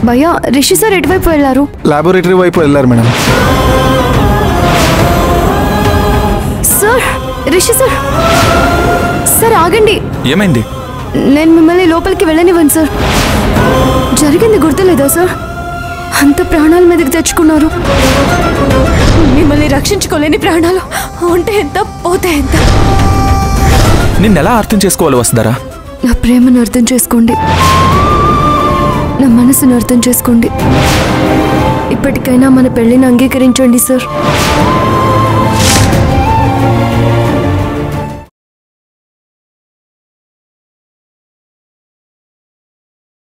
భయ్యా రిషి సార్ ఎటువైపు వెళ్ళారు లాబొరేటరీ వైపు వెళ్ళారు madam sir Rishi sir sir ఆగండి ఏమైంది నేను మిమ్మల్ని లోపలికి వెళ్ళనివ్వను సార్ జరిగింది గుర్తులేదా సార్ అంత ప్రాణాల మీదకి తెచ్చుకున్నారు మిమ్మల్ని రక్షించుకోలేని ప్రాణాలు ఉంటే ఎంత పోతే ఎంత నిన్నెలా అర్థం చేసుకోవాలి వస్తుందరా నా ప్రేమను అర్థం చేసుకోండి నా మనసును అర్థం చేసుకోండి ఇప్పటికైనా మన పెళ్ళిని అంగీకరించండి సార్